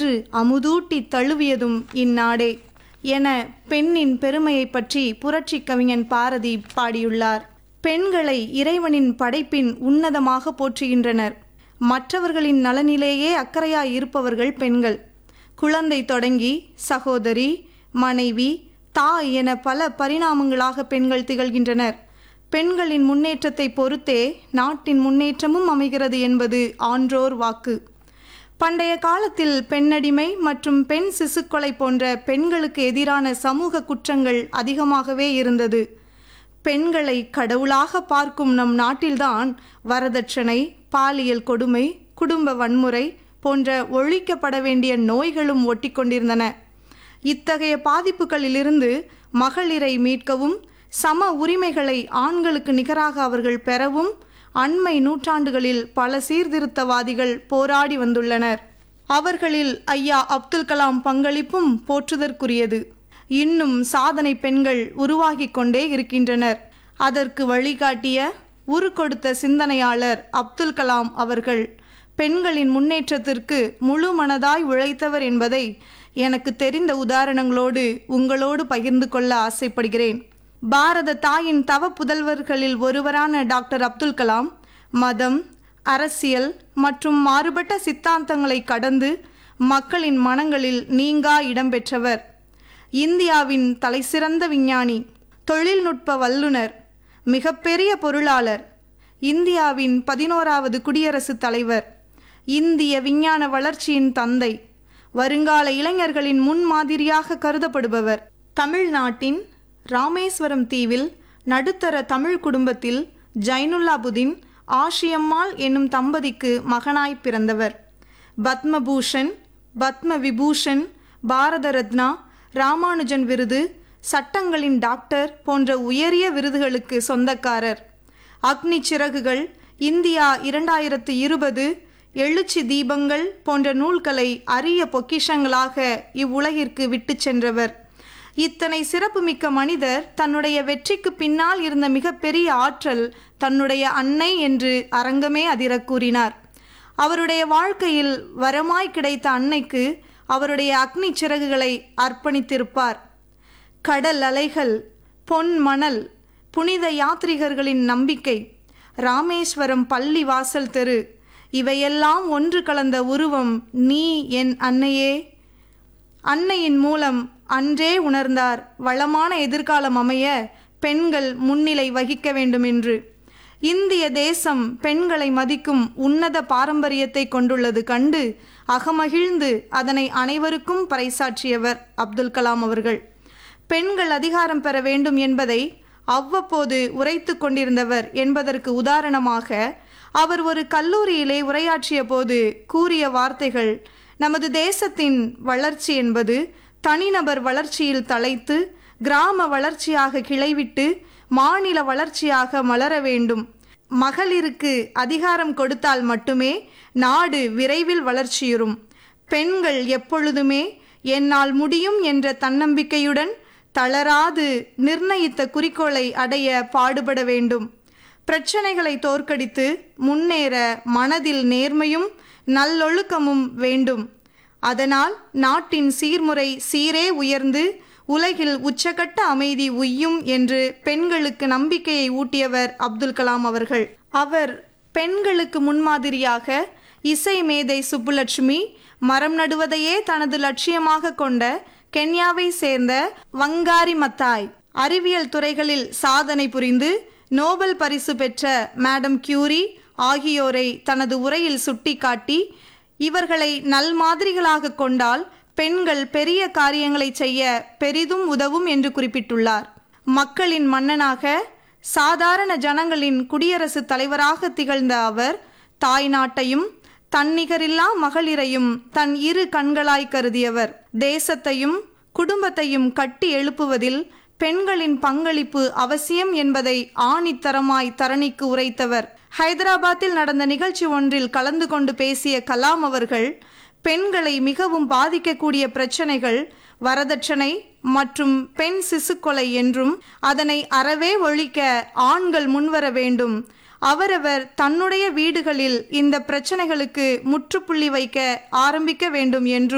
என்று அமுதூட்டி தழுவியதும் இந்நாடே என பெண்ணின் பெருமையைப் பற்றி புரட்சி கவிஞன் பாரதி பாடியுள்ளார் பெண்களை இறைவனின் படைப்பின் உன்னதமாக போற்றுகின்றனர் மற்றவர்களின் நலனிலேயே அக்கறையாய் இருப்பவர்கள் பெண்கள் குழந்தை தொடங்கி சகோதரி மனைவி தாய் என பல பரிணாமங்களாக பெண்கள் திகழ்கின்றனர் பெண்களின் முன்னேற்றத்தை பொறுத்தே நாட்டின் முன்னேற்றமும் அமைகிறது என்பது ஆன்றோர் வாக்கு பண்டைய காலத்தில் பெண்ணடிமை மற்றும் பெண் சிசுக்கொலை போன்ற பெண்களுக்கு எதிரான சமூக குற்றங்கள் அதிகமாகவே இருந்தது பெண்களை கடவுளாக பார்க்கும் நம் நாட்டில்தான் வரதட்சணை பாலியல் கொடுமை குடும்ப வன்முறை போன்ற ஒழிக்கப்பட வேண்டிய நோய்களும் ஒட்டிக்கொண்டிருந்தன இத்தகைய பாதிப்புகளிலிருந்து மகளிரை மீட்கவும் சம உரிமைகளை ஆண்களுக்கு நிகராக அவர்கள் பெறவும் அண்மை நூற்றாண்டுகளில் பல சீர்திருத்தவாதிகள் போராடி வந்துள்ளனர் அவர்களில் ஐயா அப்துல் கலாம் பங்களிப்பும் போற்றுதற்குரியது இன்னும் சாதனை பெண்கள் உருவாகிக் கொண்டே இருக்கின்றனர் அதற்கு வழிகாட்டிய உரு கொடுத்த சிந்தனையாளர் அப்துல் கலாம் அவர்கள் பெண்களின் முன்னேற்றத்திற்கு முழு மனதாய் உழைத்தவர் என்பதை எனக்கு தெரிந்த உதாரணங்களோடு உங்களோடு பகிர்ந்து கொள்ள ஆசைப்படுகிறேன் பாரத தாயின் தவ புதல்வர்களில் ஒருவரான டாக்டர் அப்துல் கலாம் மதம் அரசியல் மற்றும் மாறுபட்ட சித்தாந்தங்களை கடந்து மக்களின் மனங்களில் நீங்கா இடம்பெற்றவர் இந்தியாவின் தலைசிறந்த விஞ்ஞானி தொழில்நுட்ப வல்லுனர் மிகப்பெரிய பொருளாளர் இந்தியாவின் பதினோராவது குடியரசுத் தலைவர் இந்திய விஞ்ஞான வளர்ச்சியின் தந்தை வருங்கால இளைஞர்களின் முன்மாதிரியாக கருதப்படுபவர் தமிழ்நாட்டின் ராமேஸ்வரம் தீவில் நடுத்தர தமிழ் குடும்பத்தில் ஜைனுல்லாபுதீன் ஆஷியம்மாள் என்னும் தம்பதிக்கு மகனாய் பிறந்தவர் பத்மபூஷன் பத்ம விபூஷன் பாரத ரத்னா ராமானுஜன் விருது சட்டங்களின் டாக்டர் போன்ற உயரிய விருதுகளுக்கு சொந்தக்காரர் அக்னி சிறகுகள் இந்தியா இரண்டாயிரத்து இருபது எழுச்சி தீபங்கள் போன்ற நூல்களை அரிய பொக்கிஷங்களாக இவ்வுலகிற்கு விட்டுச் சென்றவர் இத்தனை சிறப்புமிக்க மனிதர் தன்னுடைய வெற்றிக்கு பின்னால் இருந்த மிகப்பெரிய ஆற்றல் தன்னுடைய அன்னை என்று அரங்கமே அதிரக் கூறினார் அவருடைய வாழ்க்கையில் வரமாய் கிடைத்த அன்னைக்கு அவருடைய அக்னி சிறகுகளை அர்ப்பணித்திருப்பார் கடல் அலைகள் பொன் மணல் புனித யாத்ரிகர்களின் நம்பிக்கை ராமேஸ்வரம் பள்ளி வாசல் தெரு இவையெல்லாம் ஒன்று கலந்த உருவம் நீ என் அன்னையே அன்னையின் மூலம் அன்றே உணர்ந்தார் வளமான எதிர்காலம் அமைய பெண்கள் முன்னிலை வகிக்க வேண்டும் என்று இந்திய தேசம் பெண்களை மதிக்கும் உன்னத பாரம்பரியத்தை கொண்டுள்ளது கண்டு அகமகிழ்ந்து அதனை அனைவருக்கும் பறைசாற்றியவர் அப்துல் கலாம் அவர்கள் பெண்கள் அதிகாரம் பெற வேண்டும் என்பதை அவ்வப்போது உரைத்து கொண்டிருந்தவர் என்பதற்கு உதாரணமாக அவர் ஒரு கல்லூரியிலே உரையாற்றிய போது கூறிய வார்த்தைகள் நமது தேசத்தின் வளர்ச்சி என்பது தனிநபர் வளர்ச்சியில் தலைத்து கிராம வளர்ச்சியாக கிளைவிட்டு மாநில வளர்ச்சியாக மலர வேண்டும் மகளிருக்கு அதிகாரம் கொடுத்தால் மட்டுமே நாடு விரைவில் வளர்ச்சியுறும் பெண்கள் எப்பொழுதுமே என்னால் முடியும் என்ற தன்னம்பிக்கையுடன் தளராது நிர்ணயித்த குறிக்கோளை அடைய பாடுபட வேண்டும் பிரச்சனைகளை தோற்கடித்து முன்னேற மனதில் நேர்மையும் நல்லொழுக்கமும் வேண்டும் அதனால் நாட்டின் சீர்முறை சீரே உயர்ந்து உலகில் உச்சகட்ட அமைதி உய்யும் என்று பெண்களுக்கு நம்பிக்கையை ஊட்டியவர் அப்துல் கலாம் அவர்கள் அவர் பெண்களுக்கு முன்மாதிரியாக இசை மேதை சுப்புலட்சுமி மரம் நடுவதையே தனது லட்சியமாக கொண்ட கென்யாவை சேர்ந்த வங்காரி மத்தாய் அறிவியல் துறைகளில் சாதனை புரிந்து நோபல் பரிசு பெற்ற மேடம் கியூரி ஆகியோரை தனது உரையில் சுட்டிக்காட்டி இவர்களை நல்மாதிரிகளாக கொண்டால் பெண்கள் பெரிய காரியங்களை செய்ய பெரிதும் உதவும் என்று குறிப்பிட்டுள்ளார் மக்களின் மன்னனாக சாதாரண ஜனங்களின் குடியரசுத் தலைவராக திகழ்ந்த அவர் தாய் நாட்டையும் தன்னிகரில்லா மகளிரையும் தன் இரு கண்களாய் கருதியவர் தேசத்தையும் குடும்பத்தையும் கட்டி எழுப்புவதில் பெண்களின் பங்களிப்பு அவசியம் என்பதை ஆணித்தரமாய் தரணிக்கு உரைத்தவர் ஹைதராபாத்தில் நடந்த நிகழ்ச்சி ஒன்றில் கலந்து கொண்டு பேசிய கலாம் அவர்கள் பெண்களை மிகவும் பாதிக்கக்கூடிய பிரச்சனைகள் வரதட்சணை மற்றும் பெண் சிசுக்கொலை என்றும் அதனை அறவே ஒழிக்க ஆண்கள் முன்வர வேண்டும் அவரவர் தன்னுடைய வீடுகளில் இந்த பிரச்சனைகளுக்கு முற்றுப்புள்ளி வைக்க ஆரம்பிக்க வேண்டும் என்றும்